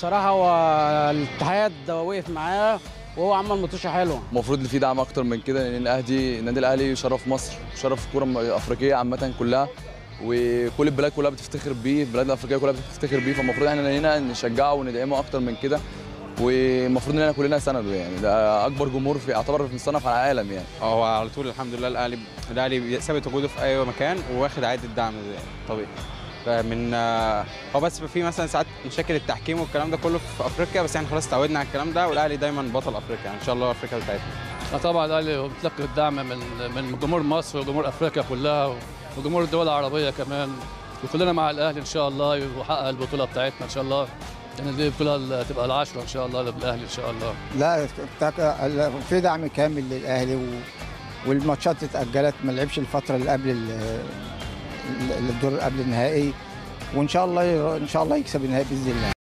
بصراحه هو الاتحاد وقف معاه وهو عمل مطوشه حلوه المفروض ان في دعم اكتر من كده لان الاهلي النادي الاهلي شرف مصر شرف الكره الافريقيه عامه كلها وكل البلاد كلها بتفتخر بيه البلاد الافريقيه كلها بتفتخر بيه فالمفروض احنا هنا نشجعه وندعمه اكتر من كده والمفروض اننا كلنا سنده يعني ده اكبر جمهور في يعتبر في مصنف على العالم يعني هو على طول الحمد لله الاهلي الاهلي ثابت وجوده في اي مكان وواخد عادي الدعم طبيعي فمن هو بس في مثلا ساعات مشاكل التحكيم والكلام ده كله في افريقيا بس احنا خلاص تعودنا على الكلام ده والاهلي دايما بطل افريقيا يعني ان شاء الله افريقيا بتاعتنا طبعا الاهلي بتلقي الدعم من من جمهور مصر وجمهور افريقيا كلها وجمهور الدول العربيه كمان وكلنا مع الاهلي ان شاء الله ويحقق البطوله بتاعتنا ان شاء الله يعني دي البطوله تبقى العاشره ان شاء الله للاهلي ان شاء الله لا في دعم كامل للاهلي و... والماتشات اتاجلت ما لعبش الفتره اللي قبل الدور قبل النهائي وان شاء الله ان شاء الله يكسب النهائي باذن الله